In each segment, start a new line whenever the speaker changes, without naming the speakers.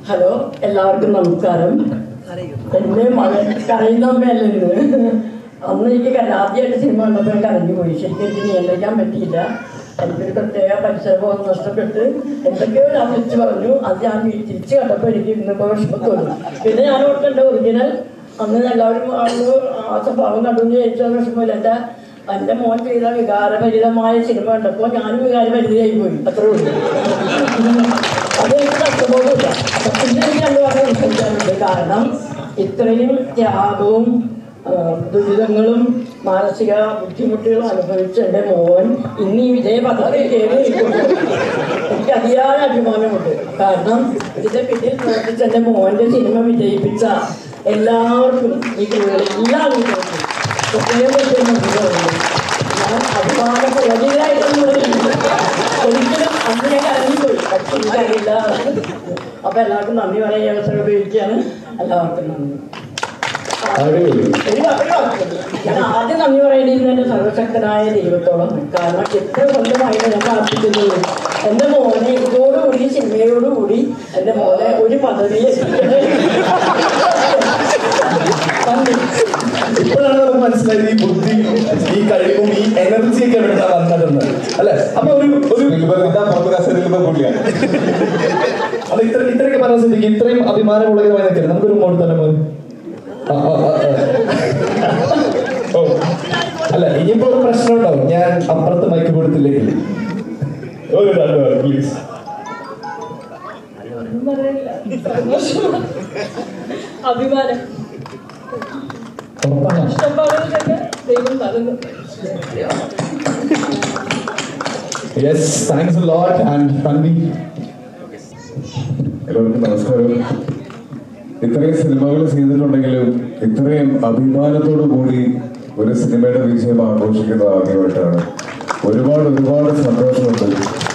Hello എല്ലാവർക്കും നമസ്കാരം എന്റെ മകൻ കരയുന്ന അമ്മയല്ല ഇത് അന്ന് എനിക്ക് കര- ആദ്യമായിട്ട് സിനിമ കണ്ടപ്പോൾ കരഞ്ഞു പോയി ശരിക്കും എനിക്ക് നിയന്ത്രിക്കാൻ പറ്റിയില്ല എനിക്കൊരു പ്രത്യേക പരിസരബോധം നഷ്ടപ്പെട്ട് എന്തൊക്കെയോ ഞാൻ വിളിച്ചു പറഞ്ഞു അത് ഞാൻ വീ- തിരിച്ച് കണ്ടപ്പോൾ എനിക്ക് ഇന്നിപ്പോൾ വിഷമം തോന്നി പിന്നെ ഞാൻ ഓർക്കേണ്ട ഒറിജിനൽ അന്ന് എല്ലാവരും അന്ന് ആ സ്വഭാവം കണ്ടു എന്ന് ചോദിച്ചാൽ വിഷമമില്ല എൻ്റെ എൻ്റെ മോൻ ചെയ്ത വികാരഭരിതമായ സിനിമ കണ്ടപ്പോൾ ഞാനും വികാരഭരിതയായി പോയി അത്രേ ഉള്ളൂ അതെനിക്ക് നഷ്ടബോധമില്ല പിന്നെ എനിക്ക് രണ്ട് വാക്ക് സംസാരിക്കാനുണ്ട് കാരണം ഇത്രയും ത്യാഗവും ആ, ദുരിതങ്ങളും മാനസിക ബുദ്ധിമുട്ടുകളും അനുഭവിച്ച എൻ്റെ മോൻ ഇന്ന് ഈ വിജയ പദ്ധതി കയറി നിൽക്കുന്നു. എനിക്ക് അതിയായ അഭിമാനമുണ്ട് കാരണം ഇതിന്റെ പിന്നിൽ പ്രവർത്തിച്ച എൻ്റെ മോൻ്റെ സിനിമ വിജയിപ്പിച്ച എല്ലാവർക്കും ഈ എല്ലാ വീട്ടുകാർക്കും പ്രത്യേകം പ്രത്യേകം നന്ദി പറയുന്നു. ഞാൻ അഭിമാന പുറകിലായിട്ടൊന്നും പറയുന്നില്ല. ഒരിക്കലും അന്ന് ഞാൻ അറിഞ്ഞുപോയി പക്ഷെ എനിക്കറിയില്ല അപ്പൊ എല്ലാവർക്കും നന്ദി പറയാൻ ഈ അവസരം ഉപയോഗിക്കുകയാണ് എല്ലാവർക്കും നന്ദി
അടിപൊളി
ഒരു വാ- ഒരു വാക്ക്. ഞാൻ ആദ്യം നന്ദി പറയുന്നത് എന്റെ സർവശക്തനായ ദൈവത്തോളം കാരണം എത്ര സ്വന്തമായിട്ട് ഞാൻ പ്രാർത്ഥിക്കുന്നത് എന്റെ മോനെ ഇതോടുകൂടി സിനിമയോടുകൂടി എന്റെ മോനെ ഒരു പദവിയിൽ എത്തിക്കണേ നന്ദി
ഇപ്പോഴാണ് നമുക്ക് മനസ്സിലായത് ഈ ബുദ്ധി ഈ കഴിവും ഈ എനർജിയൊക്കെ എവിടെ വന്നതെന്ന് അല്ലെ അപ്പൊ ഒരു ഒരു അപ്പൊ ഇത്ര ഇത്രയൊക്കെ പറഞ്ഞ സ്ഥിതിക്ക് ഇത്രയും അഭിമാനമുള്ളതുമായി നിൽക്കരുത് നമുക്കൊരു മോൾ തന്നെ മോൻ ആ, ആ, ആ, ആ. ഓ അല്ല ഇനിയിപ്പോ ഒരു പ്രശ്നം ഉണ്ടാവും ഞാൻ അപ്പുറത്ത് മൈക്ക് കൊടുത്തില്ലെങ്കിൽ ഒരു രണ്ട് പ്ലീസ്
ഒന്നും പറയാനില്ല. സന്തോഷം. അഭിമാനം
ഉറപ്പാണ്
കഷ്ടപ്പാടുകൾക്കൊക്കെ ദൈവം തരുന്നു
yes thanks lot and Thanvi
എല്ലാവർക്കും നമസ്കാരം ഇത്രയും സിനിമകൾ ചെയ്തിട്ടുണ്ടെങ്കിലും ഇത്രയും അഭിമാനത്തോടു കൂടി ഒരു സിനിമയുടെ വിജയം ആഘോഷിക്കുന്നത് ആദ്യമായിട്ടാണ് ഒരുപാട് ഒരുപാട് സന്തോഷമുണ്ട്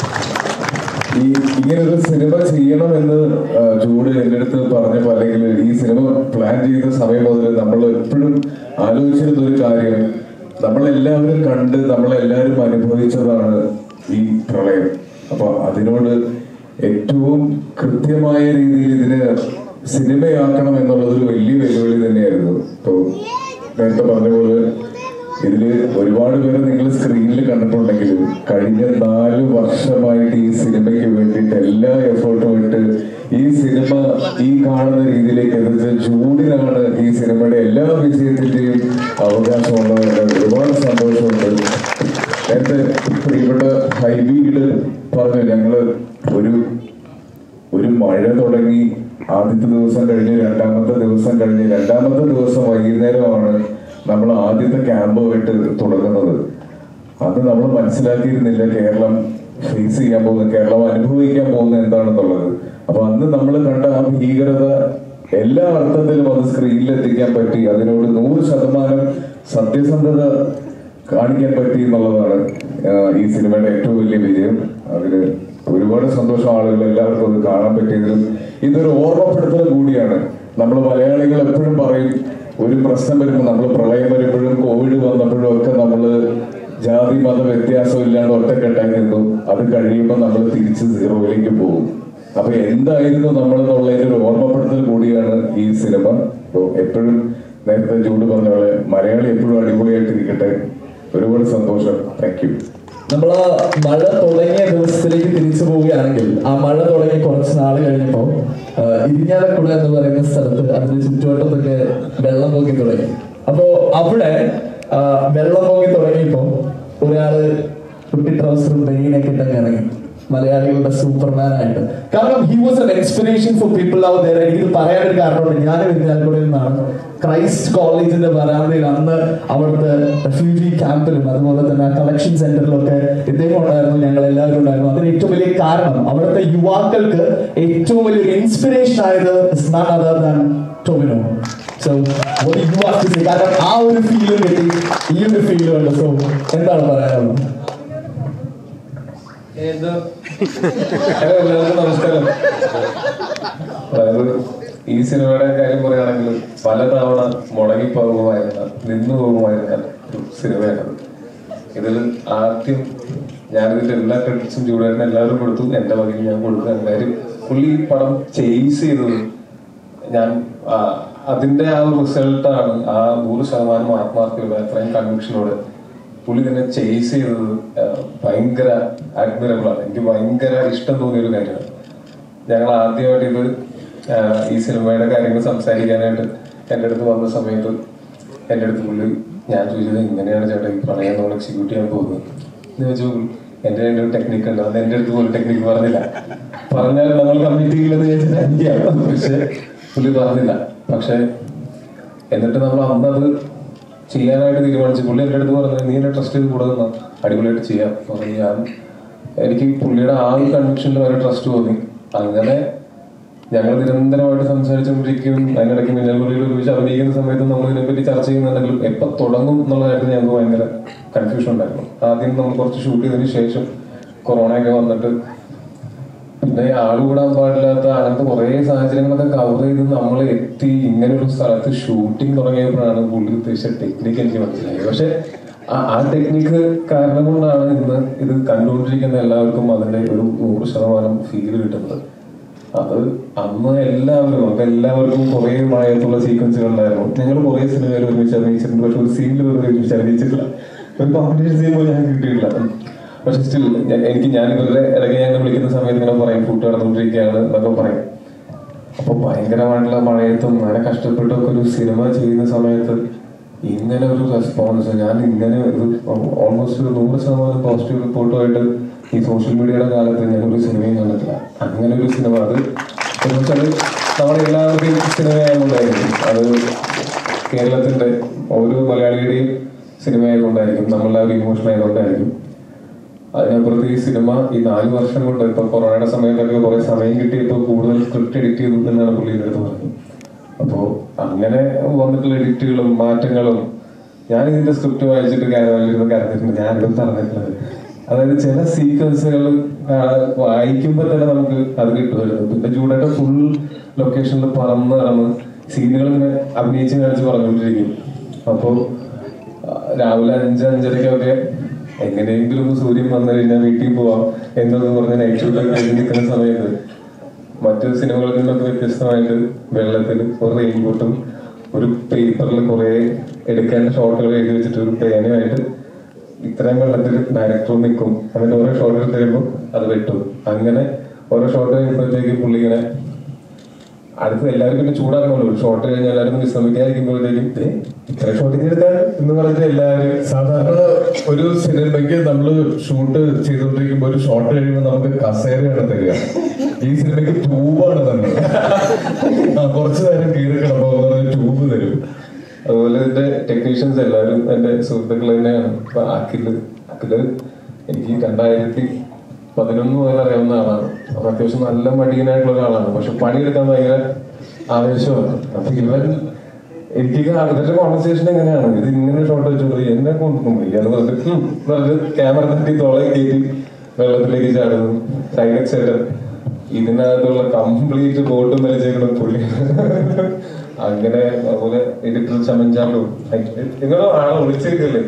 ഈ ഇങ്ങനെ ഒരു സിനിമ ചെയ്യണമെന്ന് ആ, ജൂഡ് എൻ്റെ അടുത്ത് പറഞ്ഞപ്പോൾ അല്ലെങ്കിൽ ഈ സിനിമ പ്ലാൻ ചെയ്ത സമയം മുതൽ നമ്മൾ എപ്പോഴും ആലോചിച്ചിരുന്ന ഒരു കാര്യം നമ്മളെല്ലാവരും കണ്ട് നമ്മളെല്ലാവരും അനുഭവിച്ചതാണ് ഈ പ്രളയം അപ്പൊ അതിനോട് ഏറ്റവും കൃത്യമായ രീതിയിൽ ഇതിനെ സിനിമയാക്കണം എന്നുള്ളത് ഒരു വലിയ വെല്ലുവിളി തന്നെയായിരുന്നു ഇപ്പൊ നേരത്തെ പറഞ്ഞ പോലെ ഇതില് ഒരുപാട് പേരെ നിങ്ങൾ സ്ക്രീനിൽ കണ്ടിട്ടുണ്ടെങ്കിലും കഴിഞ്ഞ നാല് വർഷമായിട്ട് ഈ സിനിമയ്ക്ക് വേണ്ടിയിട്ട് എല്ലാ എഫേർട്ടും ഇട്ട് ഈ സിനിമ ഈ കാണുന്ന രീതിയിലേക്ക് എത്തിച്ച ജൂഡിനാണ് ഈ സിനിമയുടെ എല്ലാ വിജയത്തിന്റെയും അവകാശമുള്ളത് ഒരുപാട് സന്തോഷമുണ്ട് നേരത്തെ പ്രിയപ്പെട്ട ഹൈബീഡ് പറഞ്ഞു ഞങ്ങള് ഒരു ഒരു മഴ തുടങ്ങി ആദ്യത്തെ ദിവസം കഴിഞ്ഞ് രണ്ടാമത്തെ ദിവസം കഴിഞ്ഞ് രണ്ടാമത്തെ ദിവസം വൈകുന്നേരമാണ് നമ്മൾ ആദ്യത്തെ ക്യാമ്പുമായിട്ട് തുടങ്ങുന്നത് അത് നമ്മൾ മനസ്സിലാക്കിയിരുന്നില്ല കേരളം ഫേസ് ചെയ്യാൻ പോകുന്നത് കേരളം അനുഭവിക്കാൻ പോകുന്നത് എന്താണെന്നുള്ളത് അപ്പൊ അന്ന് നമ്മൾ കണ്ട ആ ഭീകരത എല്ലാ അർത്ഥത്തിലും അത് സ്ക്രീനിൽ എത്തിക്കാൻ പറ്റി അതിനോട് നൂറ് ശതമാനം സത്യസന്ധത കാണിക്കാൻ പറ്റി എന്നുള്ളതാണ് ആ, ഈ സിനിമയുടെ ഏറ്റവും വലിയ വിജയം അതിന് ഒരുപാട് സന്തോഷം ആളുകൾ എല്ലാവർക്കും അത് കാണാൻ പറ്റിയതിലും ഇതൊരു ഓർമ്മപ്പെടുത്തൽ കൂടിയാണ് നമ്മൾ മലയാളികൾ എപ്പോഴും പറയും ഒരു പ്രശ്നം വരുമ്പോൾ നമ്മൾ പ്രളയം വരുമ്പോഴും കോവിഡ് വന്നപ്പോഴും ഒക്കെ നമ്മൾ ജാതി മത വ്യത്യാസം ഇല്ലാണ്ട് ഒറ്റക്കെട്ടായി നിന്നു അത് കഴിയുമ്പോൾ നമ്മൾ തിരിച്ച് സീറോയിലേക്ക് പോകും അപ്പൊ എന്തായിരുന്നു നമ്മൾ എന്നുള്ളതിന്റെ ഒരു ഓർമ്മപ്പെടുത്തൽ കൂടിയാണ് ഈ സിനിമ അപ്പൊ എപ്പോഴും നേരത്തെ ചൂട് പറഞ്ഞ പോലെ മലയാളി എപ്പോഴും അടിപൊളിയായിട്ടിരിക്കട്ടെ ഒരുപാട് സന്തോഷം താങ്ക് യു
നമ്മൾ ആ മഴ തുടങ്ങിയ ദിവസത്തിലേക്ക് തിരിച്ചു പോവുകയാണെങ്കിൽ ആ മഴ തുടങ്ങി കുറച്ച് നാൾ കഴിഞ്ഞപ്പോ ആ, ഇരിഞ്ഞാലക്കുട എന്ന് പറയുന്ന സ്ഥലത്ത് അതിന് ചുറ്റുവട്ടത്തൊക്കെ വെള്ളം പൊങ്ങി തുടങ്ങി അപ്പോ അവിടെ ആ, വെള്ളം പൊങ്ങി തുടങ്ങിയപ്പോ ഒരാള് കുട്ടി ട്രൗസറും ബനിയനൊക്കെ ഇട്ടങ്ങ് ഇറങ്ങി മലയാളികളുടെ സൂപ്പർമാൻ ആയിട്ട് കാരണം he was an inspiration for people out there എനിക്കിത് പറയാനൊരു കാരണമുണ്ട് ഞാൻ വിദ്യാലയത്തിൽ നിന്നാണ് ക്രൈസ്റ്റ് കോളേജിന്റെ വരാന്തയിൽ അന്ന് അവിടുത്തെ റെഫ്യൂജി ക്യാമ്പിലും അതുപോലെ തന്നെ കളക്ഷൻ സെന്ററിലൊക്കെ ഇദ്ദേഹം ഉണ്ടായിരുന്നു ഞങ്ങൾ എല്ലാവരും ഉണ്ടായിരുന്നു അതിന് ഏറ്റവും വലിയ കാരണം അവിടുത്തെ യുവാക്കൾക്ക് ഏറ്റവും വലിയൊരു ഇൻസ്പിറേഷൻ ആയത് none other than ടോമിനോ സോ ഒരു യുവാക്ക് കാരണം ആ ഒരു ഫീലും കിട്ടി ഈ ഒരു ഫീലും ഉണ്ട് സോ എന്താണ് പറയാനുള്ളത്
ഹലോ എല്ലാവർക്കും നമസ്കാരം അതായത് ഈ സിനിമയുടെ കാര്യം പറയുകയാണെങ്കിൽ പലതവണ മുടങ്ങിപ്പോകുമായിരുന്ന നിന്നു പോകുമായിരുന്ന ഒരു സിനിമയാണ് ഇതിൽ ആദ്യം ഞാനിതിന്റെ എല്ലാ ക്രെഡിറ്റ്സും ചൂടായിട്ട് എല്ലാവരും കൊടുത്തു എന്റെ വകയിൽ ഞാൻ കൊടുത്തു എല്ലാവരും
പുള്ളി ഈ പടം ചേസ് ചെയ്തത് ഞാൻ ആ, അതിന്റെ ആ ഒരു റിസൾട്ടാണ് ആ നൂറ് ശതമാനം ആത്മാർത്ഥതയോടെ അത്രയും കൺവിക്ഷനോട് പുള്ളി തന്നെ ചേസ് ചെയ്തത് ആ, ഭയങ്കര അഡ്മിറബിൾ ആണ് എനിക്ക് ഭയങ്കര ഇഷ്ടം തോന്നിയ ഒരു കാര്യമാണ് ഞങ്ങൾ ആദ്യമായിട്ട് ഇത് ആ, ഈ സിനിമയുടെ കാര്യങ്ങൾ സംസാരിക്കാനായിട്ട് എൻ്റെ അടുത്ത് വന്ന സമയത്ത് എൻ്റെ അടുത്ത് പുള്ളി ഞാൻ ചോദിച്ചത് ഇങ്ങനെയാണ് ചേട്ടാ ഈ പ്രണയം നമ്മൾ എക്സിക്യൂട്ട് ചെയ്യാൻ പോകുന്നത് എന്ന് ചോദിച്ചു എൻ്റെ എൻ്റെ ഒരു ടെക്നിക്ക് ഉണ്ട് അത് എൻ്റെ അടുത്ത് പോലും ടെക്നിക്ക് പറഞ്ഞില്ല പറഞ്ഞാൽ നമ്മൾ കമ്മിറ്റ് ചെയ്യില്ലെന്ന് വിചാരിച്ചിട്ടായിരിക്കാം പക്ഷെ പുള്ളി പറഞ്ഞില്ല പക്ഷെ എന്നിട്ട് നമ്മൾ അന്ന് അത് ചെയ്യാനായിട്ട് തീരുമാനിച്ചു പുള്ളി എൻ്റെ അടുത്ത് പറഞ്ഞു നീ എന്നെ ട്രസ്റ്റ് ചെയ്ത് കൂടെ നിന്നാ അടിപൊളിയായിട്ട് ചെയ്യാം പറഞ്ഞു ഞാൻ എനിക്ക് പുള്ളിയുടെ ആ ഒരു കൺവിക്ഷനിൽ വരെ ട്രസ്റ്റ് തോന്നി അങ്ങനെ ഞങ്ങൾ നിരന്തരമായിട്ട് സംസാരിച്ചുകൊണ്ടിരിക്കും അതിനിടയ്ക്ക് മിന്നൽ പുള്ളിയിൽ ഒരുമിച്ച് അഭിനയിക്കുന്ന സമയത്ത് നമ്മൾ ഇതിനെപ്പറ്റി ചർച്ച ചെയ്യുന്നുണ്ടെങ്കിലും എപ്പോ തുടങ്ങും എന്നുള്ള കാര്യത്തിൽ ഞങ്ങൾക്ക് ഭയങ്കര കൺഫ്യൂഷൻ ഉണ്ടായിരുന്നു ആദ്യം നമ്മൾ കുറച്ച് ഷൂട്ട് ചെയ്തതിന് ശേഷം കൊറോണയൊക്കെ വന്നിട്ട് പിന്നെ ആള് കൂടാൻ പാടില്ലാത്ത അങ്ങനത്തെ കുറെ സാഹചര്യങ്ങളൊക്കെ കവർ ചെയ്ത് നമ്മൾ എത്തി ഇങ്ങനെ ഒരു സ്ഥലത്ത് ഷൂട്ടിംഗ് തുടങ്ങിയപ്പോഴാണ് പുള്ളി ഉദ്ദേശിച്ച ടെക്നിക്ക് എനിക്ക് മനസ്സിലായത് പക്ഷെ ആ- ആ ടെക്നിക്ക് കാരണം കൊണ്ടാണ് ഇന്ന് ഇത് കണ്ടുകൊണ്ടിരിക്കുന്ന എല്ലാവർക്കും അതിന്റെ ഒരു നൂറ് ശതമാനം ഫീൽ കിട്ടുന്നത് അത് അന്ന് എല്ലാവരും നമുക്ക് എല്ലാവർക്കും കുറെ മഴയത്തുള്ള സീക്വൻസുകൾ ഉണ്ടായിരുന്നു ഞങ്ങൾ കുറെ സിനിമയിൽ ഒരുമിച്ച് അഭിനയിച്ചിട്ടുണ്ട് പക്ഷെ ഒരു സീനിൽ പോലും ഒരുമിച്ച് അഭിനയിച്ചിട്ടില്ല ഒരു കോമ്പറ്റീഷൻ സീൻ പോലും ഞാൻ കിട്ടിയിട്ടില്ല പക്ഷെ സ്റ്റിൽ എനിക്ക് ഞാൻ ഇവരുടെ ഇടയ്ക്ക് ഞാൻ വിളിക്കുന്ന സമയത്ത് ഇങ്ങനെ പറയും ഷൂട്ട് നടന്നുകൊണ്ടിരിക്കുകയാണ് എന്നൊക്കെ പറയും അപ്പൊ ഭയങ്കരമായിട്ടുള്ള മഴയത്തും അങ്ങനെ കഷ്ടപ്പെട്ടൊക്കെ ഒരു സിനിമ ചെയ്യുന്ന സമയത്ത് ഇങ്ങനെ ഒരു റെസ്പോൺസ് ഞാൻ ഇങ്ങനെ ഒരു ഓൾമോസ്റ്റ് ഒരു നൂറ് ശതമാനം പോസിറ്റീവ് റിപ്പോർട്ടുമായിട്ട് ഈ സോഷ്യൽ മീഡിയയുടെ കാലത്ത് ഞാൻ ഒരു സിനിമയും കണ്ടിട്ടില്ല അങ്ങനെ ഒരു സിനിമ അത് എന്ന് വെച്ചാൽ നമ്മളെല്ലാവരുടെയും സിനിമയായതുകൊണ്ടായിരിക്കും അത് കേരളത്തിന്റെ ഓരോ മലയാളിയുടെയും സിനിമയായതുകൊണ്ടായിരിക്കും നമ്മളുടെ ഒരു ഇമോഷൻ ആയതുകൊണ്ടായിരിക്കും അതിനപ്പുറത്ത് ഈ സിനിമ ഈ നാല് വർഷം കൊണ്ട് ഇപ്പൊ കൊറോണയുടെ സമയത്തൊക്കെ കുറെ സമയം കിട്ടിയപ്പോ കൂടുതൽ സ്ക്രിപ്റ്റ് എഡിറ്റ് ചെയ്തു എന്നാണ് പുള്ളിയുടെ അടുത്ത് പറഞ്ഞത് അപ്പോ അങ്ങനെ വന്നിട്ടുള്ള എഡിറ്റുകളും മാറ്റങ്ങളും ഞാൻ ഇതിന്റെ സ്ക്രിപ്റ്റ് വായിച്ചിട്ട് കാരവാലിരുന്ന് കരഞ്ഞിട്ടുണ്ട് ഞാനിതും പറഞ്ഞിട്ടുള്ളത് അതായത് ചില സീക്വൻസുകൾ വായിക്കുമ്പോൾ തന്നെ നമുക്ക് അത് കിട്ടുമായിരുന്നു പിന്നെ ചൂടായിട്ട് ഫുൾ ലൊക്കേഷനിൽ പറന്ന് നടന്ന് സീനുകൾ ഇങ്ങനെ അഭിനയിച്ച് കാണിച്ച് പറഞ്ഞുകൊണ്ടിരിക്കും അപ്പോൾ രാവിലെ അഞ്ച് അഞ്ചരക്കൊക്കെ എങ്ങനെയെങ്കിലും ഒന്ന് സൂര്യൻ വന്നു കഴിഞ്ഞാൽ വീട്ടിൽ പോവാം എന്നൊക്കെ പറഞ്ഞ് നൈറ്റ് ഷൂട്ടൊക്കെ കഴിഞ്ഞ് നിൽക്കുന്ന സമയത്ത് മറ്റു സിനിമകളിൽ നിന്നൊക്കെ വ്യത്യസ്തമായിട്ട് വെള്ളത്തിൽ ഒരു റെയിൻകോട്ടും ഒരു പേപ്പറിൽ കുറെ എടുക്കേണ്ട ഷോട്ടുകൾ എഴുതി വെച്ചിട്ട് ഒരു പേനയായിട്ട് ഇത്രയും വെള്ളത്തിൽ ഡയറക്ടർ നിൽക്കും എന്നിട്ട് ഓരോ ഷോട്ട് എടുത്ത് കഴിയുമ്പോൾ അത് വെട്ടും അങ്ങനെ ഓരോ ഷോട്ട് കഴിയുമ്പോഴത്തേക്ക് പുള്ളി ഇങ്ങനെ അടുത്ത് എല്ലാവരും പിന്നെ ചൂടാക്കണമല്ലോ ഷോട്ട് കഴിഞ്ഞ് എല്ലാവരും വിശ്രമിക്കാതിരിക്കുമ്പോഴത്തേക്കും "ദേ, ഇത്ര ഷോട്ടിങ് എടുത്താൽ എന്ന് പറഞ്ഞിട്ട് എല്ലാവരും
സാധാരണ ഒരു സിനിമയ്ക്ക് നമ്മൾ ഷൂട്ട് ചെയ്തുകൊണ്ടിരിക്കുമ്പോ ഒരു ഷോട്ട് കഴിയുമ്പോൾ നമുക്ക് കസേരയാണ് തരിക ഈ സിനിമയ്ക്ക് ട്യൂബാണ് തന്നെ കുറച്ചു നേരം കീറി കിടപ്പോ ട്യൂബ് തരും
അതുപോലെ എന്റെ ടെക്നീഷ്യൻസ് എല്ലാവരും എന്റെ സുഹൃത്തുക്കൾ തന്നെയാണ് ഇപ്പൊ അഖില് അഖില് എനിക്ക് രണ്ടായിരത്തി പതിനൊന്ന് മുതൽ അറിയാവുന്ന ആളാണ് അപ്പൊ അത്യാവശ്യം നല്ല മടിയനായിട്ടുള്ള ഒരാളാണ് പക്ഷെ പണിയെടുക്കാൻ ഭയങ്കര ആവേശമാണ് അപ്പൊ ഇവൻ എനിക്ക് ഇവരുടെ കോൺവെർസേഷൻ എങ്ങനെയാണ് ഇത് ഇങ്ങനെ ഷോട്ട് വെച്ചോളൂ എന്നെ കൊണ്ടൊന്നും വയ്യാന്ന് പറഞ്ഞിട്ട് ഉം എന്ന് പറഞ്ഞിട്ട് ക്യാമറ തട്ടി തോളെ കയറ്റി വെള്ളത്തിലേക്ക് ചാടുന്നു സൈലക്സ് ആയിട്ട് ഇതിനകത്തുള്ള കംപ്ലീറ്റ് ബോട്ടും വലിച്ചേക്കണം പുള്ളി അങ്ങനെ അതുപോലെ എഡിറ്റർ ചമഞ്ചാണ്ടു നിങ്ങളോ ആളെ വിളിച്ചേക്കല്ലേ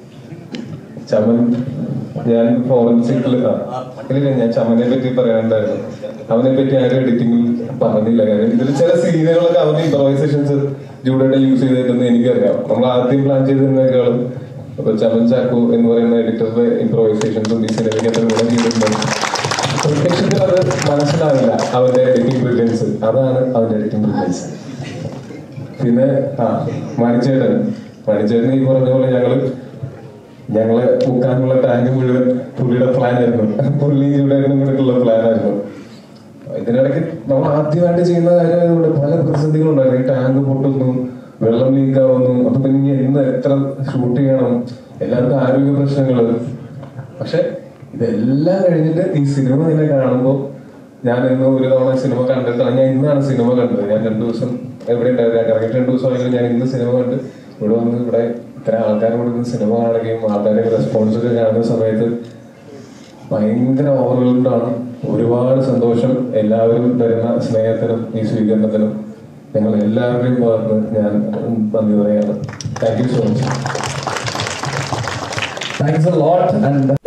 ചമൻ ഞാൻ ഫോറൻസിക്കിൽ ഇല്ല ഞാൻ ചമനെ പറ്റി പറയാനുണ്ടായിരുന്നു അവനെ പറ്റി ആരും എഡിറ്റിംഗിൽ പറഞ്ഞില്ല കാര്യം ഇതിൽ ചില സീനുകളൊക്കെ അവന്റെ ഇംപ്രവൈസേഷൻസ് ജൂഡയുടെ യൂസ് ചെയ്തിട്ടെന്ന് എനിക്കറിയാം നമ്മൾ ആദ്യം പ്ലാൻ ചെയ്തിരുന്നേക്കാളും ഇപ്പൊ ചമൻ ചാക്കോ എന്ന് പറയുന്ന എഡിറ്ററുടെ ഇംപ്രവൈസേഷൻസും ഈ സിനിമയ്ക്ക് അത്ര ഗുണം ചെയ്തിട്ടുണ്ട് പ്രത്യക്ഷത്തിൽ അത് മനസ്സിലാവില്ല അവന്റെ എഡിറ്റിംഗ് ബ്രില്യൻസ് അതാണ് അവന്റെ എഡിറ്റിംഗ് ബ്രില്യൻസ് പിന്നെ ആ മണിച്ചേട്ടൻ മണിച്ചേട്ടൻ ഈ പറഞ്ഞ പോലെ ഞങ്ങള് ഞങ്ങളെ മുക്കാനുള്ള ടാങ്ക് മുഴുവൻ പുള്ളിയുടെ പ്ലാൻ ആയിരുന്നു പുള്ളി ഇവിടെ കൂടെയുള്ള പ്ലാൻ ആയിരുന്നു ഇതിനിടയ്ക്ക് നമ്മൾ ആദ്യമായിട്ട് ചെയ്യുന്ന കാര്യമായതുകൊണ്ട് പല പ്രതിസന്ധികളും ഉണ്ടായിരുന്നു ഈ ടാങ്ക് പൊട്ടുന്നു വെള്ളം ലീക്ക് ആവുന്നു അപ്പൊ പിന്നെ ഇനി എന്ന് എത്ര ഷൂട്ട് ചെയ്യണം എല്ലാവർക്കും ആരോഗ്യ പ്രശ്നങ്ങള് പക്ഷെ ഇതെല്ലാം കഴിഞ്ഞിട്ട് ഈ സിനിമ തന്നെ കാണുമ്പോൾ ഞാൻ ഇന്ന് ഒരു തവണ സിനിമ കണ്ടിട്ടാണ് ഞാൻ ഇന്നാണ് സിനിമ കണ്ടത് ഞാൻ രണ്ടു ദിവസം എവിടെ ഉണ്ടായിരുന്നു ഇറങ്ങിയിട്ട് രണ്ടു ദിവസം ആയെങ്കിലും ഞാൻ ഇന്ന് സിനിമ കണ്ട് ഇവിടെ വന്ന് ഇവിടെ ഇത്ര ആൾക്കാരും കൂടെ ഇന്ന് സിനിമ കാണുകയും ആൾക്കാരുടെ റെസ്പോൺസ് ഒക്കെ കാണുന്ന സമയത്ത് ഭയങ്കര ഓവർവെൽഡാണ് ഒരുപാട് സന്തോഷം എല്ലാവരും തരുന്ന സ്നേഹത്തിനും ഈ സ്വീകരണത്തിനും ഞങ്ങൾ എല്ലാവരുടെയും ഭാഗത്ത് ഞാൻ നന്ദി പറയാണ് thank you so much
thanks a lot and